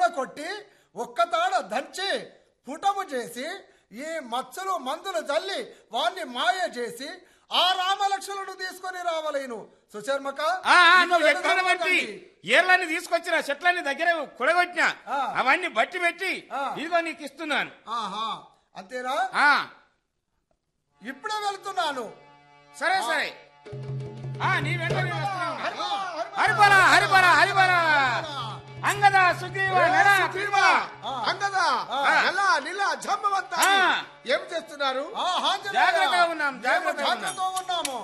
కొట్టి ఒక్క తాడ దంచి పుటము చేసి ఈ మచ్చలు మందులు జల్లి వాణ్ణి మాయ చేసి ఆ రామలక్ష్మణుడు తీసుకొని రావలేను సుశర్మక ఆ, ఆ, ఈ నువ్వు ఏడు ఎట్లని బట్టి గంటకి. ఏర్లన్నీ తీసుకొచ్చిన చెట్లన్నీ దగ్గర కుడగొట్టినా ఆ. అవన్నీ బట్టి పెట్టి ఆ. ఇదిగో నీకు ఇస్తున్నాను ఆహా అంతేనా ఆ ఇప్పుడే వెళ్తున్నాను సరే సరే ఆ నీ వెంట నేను వస్తున్నాను. హరిబల హరిబల హరిబల అంగద సుగ్రీవ నర సుగ్రీవ, అంగద నల నిల జంబవంత ఆ. ఏం చేస్తున్నారు ఆ, ఆంజనేయ, జాగ్రత్తగా ఉన్నాం, మేము జాగ్రత్తగా ఉన్నాం. జాగ్రత్తగా ఉన్నాము